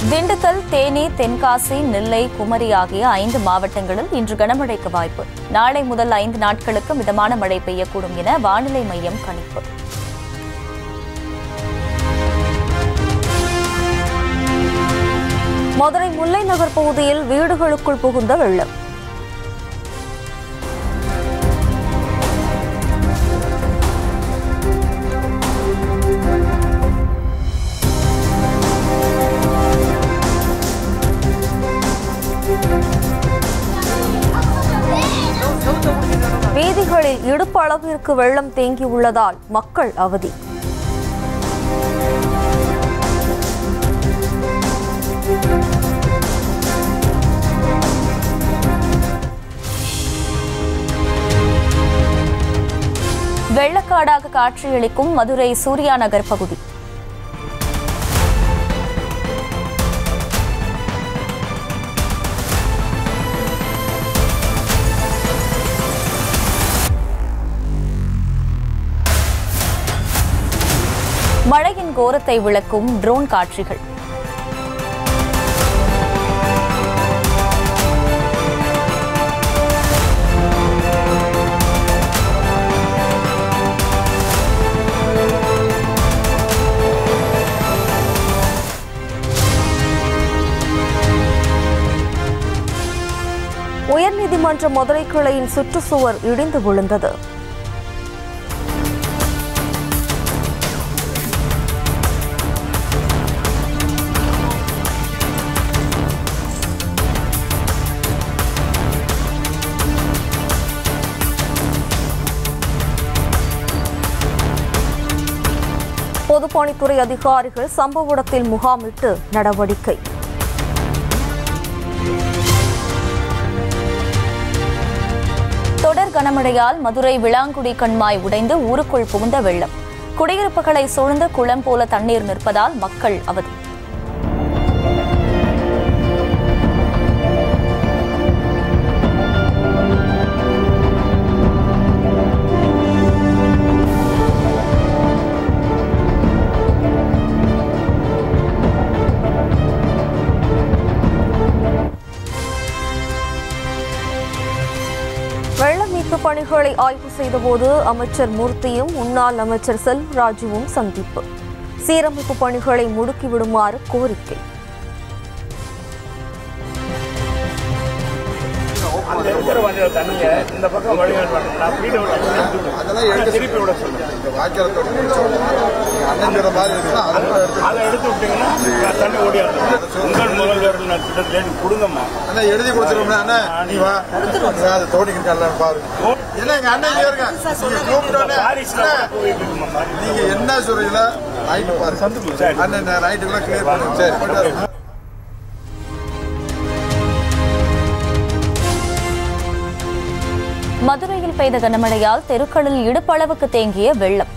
திண்டுக்கல் தேனி தென்காசி நெல்லை குமரி ஆகிய ஐந்து மாவட்டங்களில் இன்று கனமழைக்கு வாய்ப்பு நாளை முதல் ஐந்து நாட்களுக்கு மிதமான மழை பெய்யக்கூடும் என வானிலை மையம் கணிப்பு மதுரை முல்லை நகர் பகுதியில் வீடுகளுக்குள் புகுந்த வெள்ளம் வீதிகளில் இடுப்பு அளவிற்கு வெள்ளம் தேங்கியுள்ளதால் மக்கள் அவதி வெள்ளக்காடாக காட்சியளிக்கும் மதுரை சூர்யா நகர் பகுதி மழையின் கோரத்தை விளக்கும் ட்ரோன் காட்சிகள் உயர்நீதிமன்ற மதுரை கிளையின் சுற்றுச்சுவர் இடிந்து விழுந்தது பொதுப்பணித்துறை அதிகாரிகள் சம்பவ இடத்தில் முகாமிட்டு நடவடிக்கை தொடர் கனமழையால் மதுரை விளாங்குடி கண்மாய் உடைந்து ஊருக்குள் புகுந்த வெள்ளம் குடியிருப்புகளை சூழ்ந்த குளம் போல தண்ணீர் நிற்பதால் மக்கள் அவதி வெள்ள மீட்பு பணிகளை ஆய்வு செய்தபோது அமைச்சர் மூர்த்தியும் முன்னாள் அமைச்சர் செல்வராஜுவும் சந்திப்பு சீரமைப்பு பணிகளை முடுக்கிவிடுமாறு கோரிக்கை அந்த இருக்கிற வண்டியில தண்ணிய இந்த பக்கம் வழிகாட்டு பண்ணா வீடு விட அதெல்லாம் எடுத்து திருப்பி விட சொல்லுங்க இந்த வாய்க்கால தொட்டி அண்ணங்கிற மாதிரி இருக்குன்னா அதெல்லாம் எடுத்து அதை எடுத்து விட்டீங்கன்னா தண்ணி ஓடியாது உங்கள் முதல்வர் திட்டத்தில் கொடுங்கம்மா அண்ணா எழுதி கொடுத்துருவோம்னா அண்ணா நீ வா நீ வா, அதை தோண்டிக்கிட்டு எல்லாம் பாரு என்ன எங்க அண்ணன் இங்க இருங்க நீங்க கூப்பிட்டோன்னே பாரிஸ்ல அண்ணா, போயிட்டு இருக்குமாம்மா நீங்க என்ன சொல்றீங்களோ நைட்டு பாரு சரி. அண்ணன் நைட்டுக்குள்ள கிளியர் பண்ணுங்க சரி போயிட்டு வரேன். மதுரையில் பெய்த கனமழையால் தெருக்களில் இடுப்பளவுக்கு தேங்கிய வெள்ளம்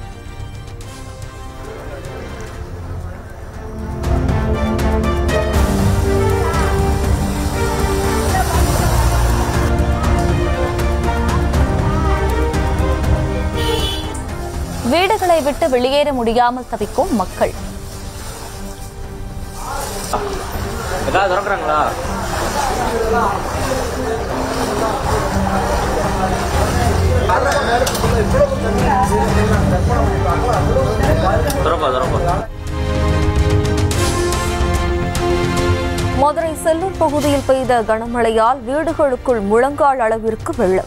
வீடுகளை விட்டு வெளியேற முடியாமல் தவிக்கும் மக்கள் ஏதாவது திறக்கிறாங்களா திறப்பா திறப்பா மதுரை செல்லூர் பகுதியில் பெய்த கனமழையால் வீடுகளுக்குள் முழங்கால் அளவிற்கு வெள்ளம்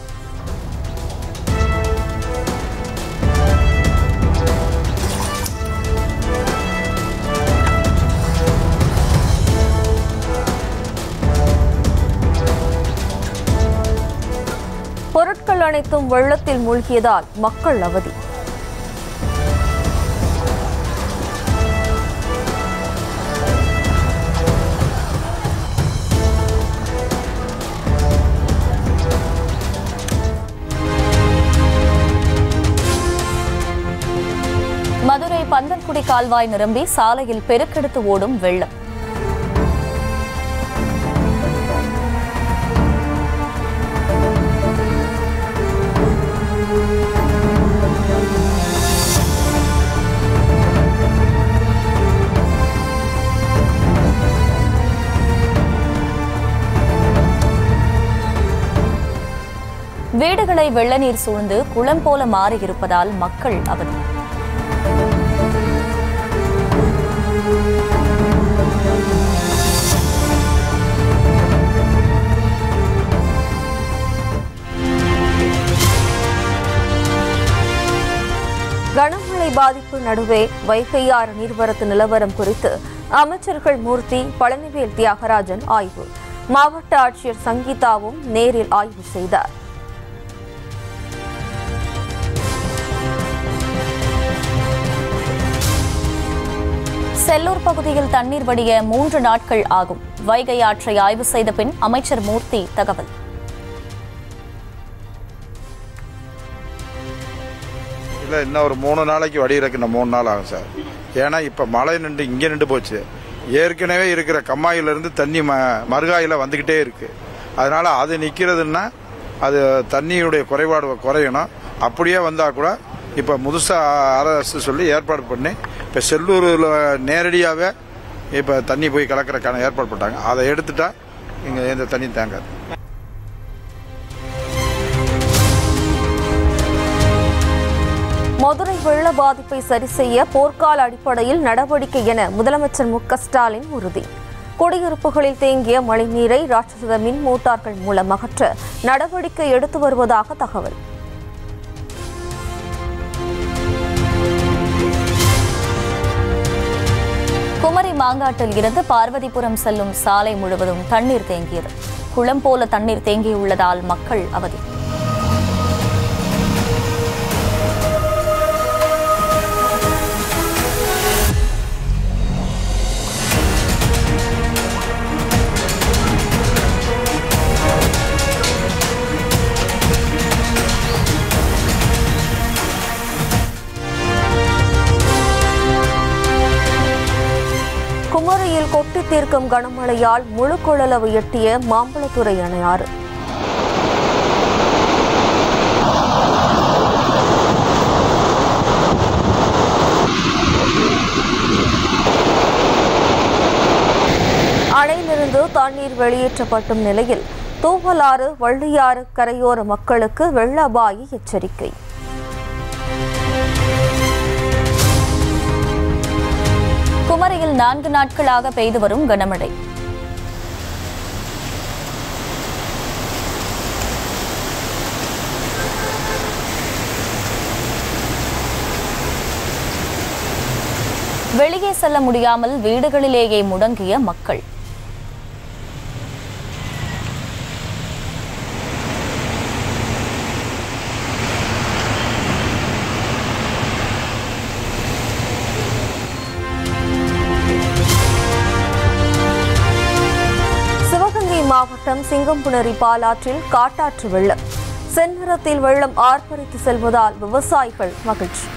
பொருட்கள் அனைத்தும் வெள்ளத்தில் மூழ்கியதால் மக்கள் அவதி மதுரை பந்தன்குடி கால்வாய் நிரம்பி சாலையில் பெருக்கெடுத்து ஓடும் வெள்ளம் வீடுகளை வெள்ள நீர் சூழ்ந்து குளம் போல மாறியிருப்பதால் மக்கள் அவதி கனமழை பாதிப்பு நடுவே வைகையாறு நீர்வரத்து நிலவரம் குறித்து அமைச்சர்கள் மூர்த்தி பழனிவேல் தியாகராஜன் ஆய்வு மாவட்ட ஆட்சியர் சங்கீதாவும் நேரில் ஆய்வு செய்தார் செல்லூர் பகுதியில் தண்ணீர் வடிய மூன்று நாட்கள் ஆகும் வைகை ஆற்றை ஆய்வு செய்த பின் அமைச்சர் மூர்த்தி தகவல் இல்லை இன்னும் ஒரு மூணு நாளைக்கு வடிகிறதுக்கு இன்னும் மூணு நாள் ஆகும் சார் ஏன்னா இப்போ மழை நின்று இங்கே நின்று போச்சு ஏற்கனவே இருக்கிற கம்மாயிலிருந்து தண்ணி ம மறுகாயில் வந்துக்கிட்டே இருக்கு அதனால அது நிற்கிறதுன்னா அது தண்ணியுடைய குறைபாடு குறையணும் அப்படியே வந்தால் கூட இப்போ முதுசாக அரசு சொல்லி ஏற்பாடு பண்ணி இப்போ செல்லூரில் நேரடியாகவே இப்போ தண்ணி போய் கலக்கிறதுக்கான ஏற்பாடு பண்ணிட்டாங்க அதை எடுத்துட்டா இங்கே எந்த தண்ணி தேங்காது மதுரை வெள்ள பாதிப்பை சரி செய்ய போர்க்கால அடிப்படையில் நடவடிக்கை என முதலமைச்சர் மு க ஸ்டாலின் உறுதி குடியிருப்புகளில் தேங்கிய மழைநீரை ராட்சத மின் மோட்டார்கள் மூலம் அகற்ற நடவடிக்கை எடுத்து வருவதாக தகவல் குமரி மாங்காட்டில் இருந்து பார்வதிபுரம் செல்லும் சாலை முழுவதும் தண்ணீர் தேங்கியது குளம் போல தண்ணீர் தேங்கியுள்ளதால் மக்கள் அவதி குமரியில் கொட்டி தீர்க்கும் கனமழையால் முழு கொள்ளளவு எட்டிய மாம்பழத்துறை அணையாறு அணையிலிருந்து தண்ணீர் வெளியேற்றப்படும் நிலையில் தூவலாறு வள்ளியாறு கரையோர மக்களுக்கு வெள்ள அபாய எச்சரிக்கை குமரியில் நான்கு நாட்களாக பெய்து வரும் கனமழை வெளியே செல்ல முடியாமல் வீடுகளிலேயே முடங்கிய மக்கள் சிவகங்கை மாவட்டம் சிங்கம்புணரி பாலாற்றில் காட்டாற்று வெள்ளம் செந்நிறத்தில் வெள்ளம் ஆர்ப்பரித்து செல்வதால் விவசாயிகள் மகிழ்ச்சி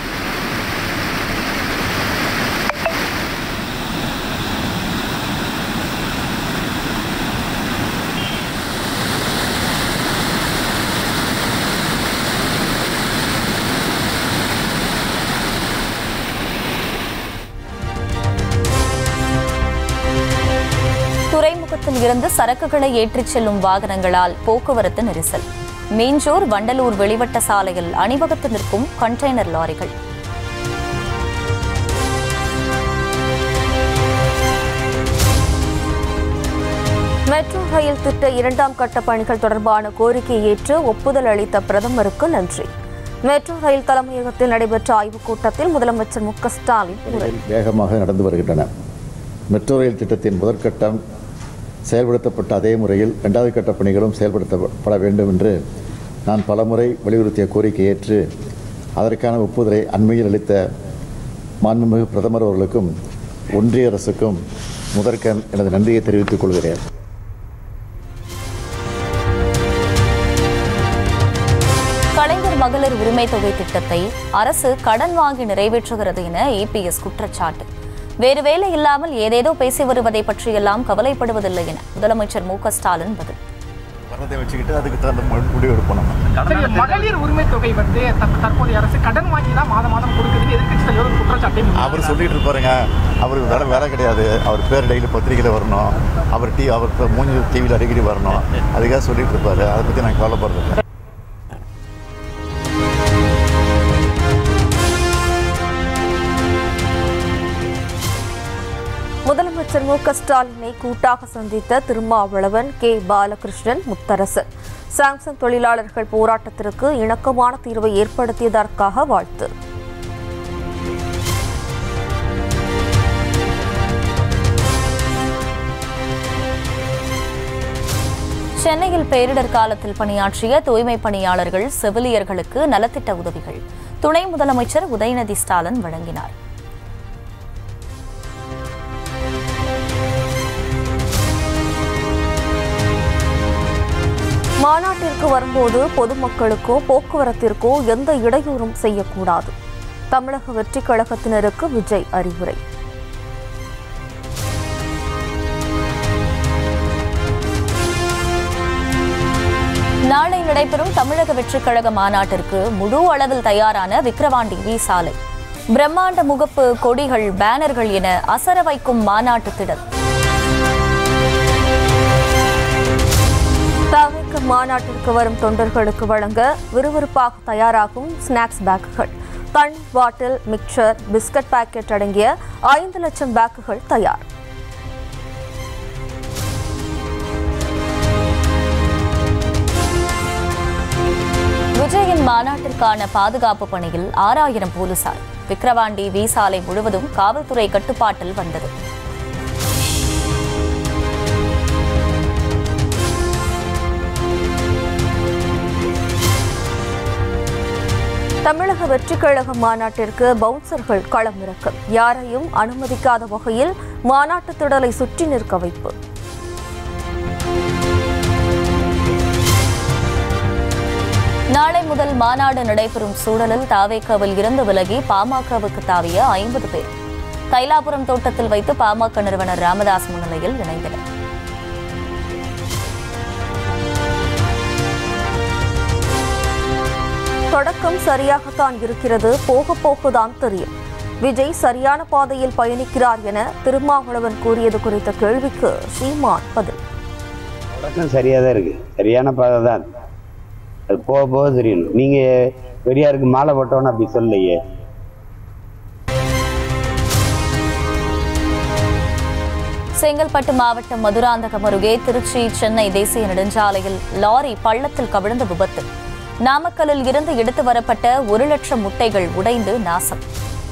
துறைமுகத்தில் இருந்து சரக்குகளை ஏற்றிச் செல்லும் வாகனங்களால் போக்குவரத்து நெரிசல் மீஞ்சூர் வண்டலூர் வெளிவட்ட சாலையில் அணிவகுத்து நிற்கும் கண்டெய்னர் லாரிகள் மெட்ரோ ரயில் திட்ட இரண்டாம் கட்ட பணிகள் தொடர்பான கோரிக்கையை ஏற்று ஒப்புதல் அளித்த பிரதமருக்கு நன்றி மெட்ரோ ரயில் தலைமையகத்தில் நடைபெற்ற ஆய்வுக் கூட்டத்தில் முதலமைச்சர் மு க ஸ்டாலின் உரை பணிகள் வேகமாக நடந்து வருகின்றன மெட்ரோ ரயில் திட்டத்தின் முதற்கட்டம் செயல்படுத்தப்பட்ட அதே முறையில் இரண்டாவது கட்ட பணிகளும் செயல்படுத்தப்பட வேண்டும் என்று நான் பலமுறை வலியுறுத்திய கோரிக்கை ஏற்று அதற்கான ஒப்புதலை அண்மையில் அளித்த மாண்புமிகு பிரதமர் அவர்களுக்கும் ஒன்றிய அரசுக்கும் முதற்கண் எனது நன்றியை தெரிவித்துக் கொள்கிறேன் கலைஞர் மகளிர் உரிமை தொகை திட்டத்தை அரசு கடன் வாங்கி நிறைவேற்றுகிறது என இபிஎஸ் குற்றச்சாட்டு வேறு வேலை இல்லாமல் ஏதேதோ பேசி வருவதை பற்றியெல்லாம் கவலைப்படுவதில்லை என முதலமைச்சர் மு க ஸ்டாலின் பதில் வரதை வச்சுக்கிட்டு அதுக்கு தகுந்த முடிவு எடுப்போம் நம்ம சரி, மகளிர் உரிமை தொகை வந்து தற்ப- தற்போதைய அரசு கடன் வாங்கி தான் மாதம் மாதம் கொடுக்குதுன்னு எதிர்க்கட்சி தலைவர் ஒரு குற்றச்சாட்டை அவர் சொல்லிட்டு இருப்பாருங்க அவருக்கு வேலை வேலை கிடையாது அவர் பேர் டெய்லி பத்திரிக்கையில் வரணும் அவர் டி அவர் மூஞ்சி டிவியில் அடிக்கடி வரணும் அதுக்காக சொல்லிட்டு இருப்பாரு அதை பற்றி நான் கவலைப்படுறேன் முதலமைச்சர் மு க ஸ்டாலினை கூட்டாக சந்தித்த திருமாவளவன் கே பாலகிருஷ்ணன் முத்தரசன் சாம்சங் தொழிலாளர்கள் போராட்டத்திற்கு இணக்கமான தீர்வை ஏற்படுத்தியதற்காக வாழ்த்து சென்னையில் பேரிடர் காலத்தில் பணியாற்றிய தூய்மை பணியாளர்கள் செவிலியர்களுக்கு நலத்திட்ட உதவிகள் துணை முதலமைச்சர் உதயநிதி ஸ்டாலின் வழங்கினார் மாநாட்டிற்கு வரும்போது பொதுமக்களுக்கோ போக்குவரத்திற்கோ எந்த இடையூறும் செய்யக்கூடாது தமிழக வெற்றிக் கழகத்தினருக்கு விஜய் அறிவுரை நாளை நடைபெறும் தமிழக வெற்றிக் கழக மாநாட்டிற்கு முழு அளவில் தயாரான விக்கிரவாண்டி வி சாலை பிரம்மாண்ட முகப்பு கொடிகள் பேனர்கள் என அசர வைக்கும் மாநாட்டு திடல் தவிர்க்க மாநாட்டிற்கு வரும் தொண்டர்களுக்கு வழங்க விறுவிறுப்பாக தயாராகும் ஸ்நாக்ஸ் பேக்குகள் தண்ணீர் பாட்டில் மிக்சர் பிஸ்கட் பாக்கெட் அடங்கிய ஐந்து லட்சம் பேக்குகள் தயார் விஜயின் மாநாட்டிற்கான பாதுகாப்பு பணியில் ஆறாயிரம் போலீசார் விக்கிரவாண்டி வி சாலை முழுவதும் காவல்துறை கட்டுப்பாட்டில் வந்தது தமிழக வெற்றிக் கழக மாநாட்டிற்கு பவுன்சர்கள் களமிறக்கம் யாரையும் அனுமதிக்காத வகையில் மாநாட்டு திடலை சுற்றி நிற்க வைப்பு நாளை முதல் மாநாடு நடைபெறும் சூழலில் தாவேக்காவில் இருந்து விலகி பாமகவுக்கு தாவிய ஐம்பது பேர் தைலாபுரம் தோட்டத்தில் வைத்து பாமக நிறுவனர் ராமதாஸ் முன்னிலையில் இணைந்தனர் தொடக்கம் சரியாகத்தான் இருக்கிறது போக போகதான் தெரியும் விஜய் சரியான பாதையில் பயணிக்கிறார் என திருமாவளவன் கூறியது குறித்த கேள்விக்கு சீமான் பதில் தொடக்கம் சரியாக தான் இருக்கு சரியான பாதை தான் அது போக போக தெரியணும் நீங்க பெரியாருக்கு மாலை போட்டோன்னு அப்படி சொல்லலையே செங்கல்பட்டு மாவட்டம் மதுராந்தகம் அருகே திருச்சி சென்னை தேசிய நெடுஞ்சாலையில் லாரி பள்ளத்தில் கவிழ்ந்த விபத்து நாமக்கல்லில் இருந்து எடுத்து வரப்பட்ட ஒரு லட்சம் முட்டைகள் உடைந்து நாசம்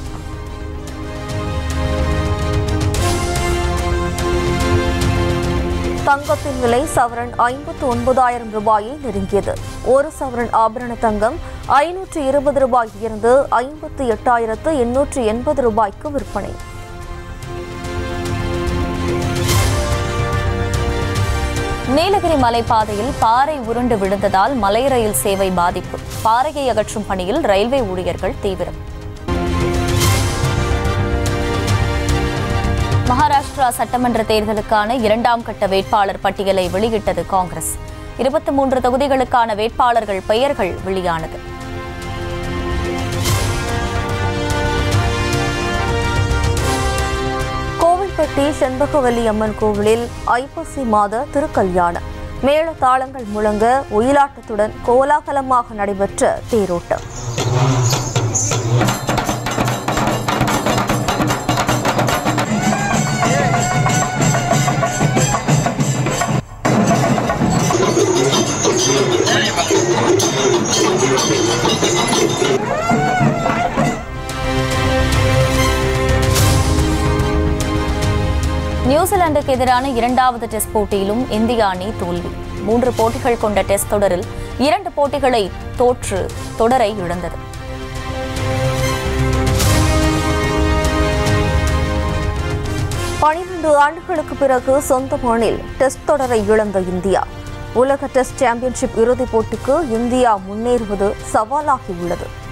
தங்கத்தின் விலை சவரன் ஐம்பத்து ஒன்பதாயிரம் ரூபாயை நெருங்கியது ஒரு சவரன் ஆபரண தங்கம் ஐநூற்று இருபது ரூபாய் உயர்ந்து ஐம்பத்து எட்டாயிரத்து எண்ணூற்று எண்பது ரூபாய்க்கு விற்பனை நீலகிரி மலைப்பாதையில் பாறை உருண்டு விழுந்ததால் மலை ரயில் சேவை பாதிப்பு பாறையை அகற்றும் பணியில் ரயில்வே ஊழியர்கள் தீவிரம் மகாராஷ்டிரா சட்டமன்ற தேர்தலுக்கான இரண்டாம் கட்ட வேட்பாளர் பட்டியலை வெளியிட்டது காங்கிரஸ் இருபத்தி மூன்று தொகுதிகளுக்கான வேட்பாளர்கள் பெயர்கள் வெளியானது கோவில்பட்டி செண்பகவல்லி அம்மன் கோவிலில் ஐப்பசி மாத திருக்கல்யாணம் மேள தாளங்கள் முழங்க ஒயிலாட்டத்துடன் கோலாகலமாக நடைபெற்ற தேரோட்டம் நியூசிலாந்துக்கு எதிரான இரண்டாவது டெஸ்ட் போட்டியிலும் இந்திய அணி தோல்வி மூன்று போட்டிகள் கொண்ட டெஸ்ட் தொடரில் இரண்டு போட்டிகளை தோற்று தொடரை இழந்தது பனிரெண்டு ஆண்டுகளுக்கு பிறகு சொந்த மண்ணில் டெஸ்ட் தொடரை இழந்த இந்தியா உலக டெஸ்ட் சாம்பியன்ஷிப் இறுதிப் போட்டிக்கு இந்தியா முன்னேறுவது சவாலாகி உள்ளது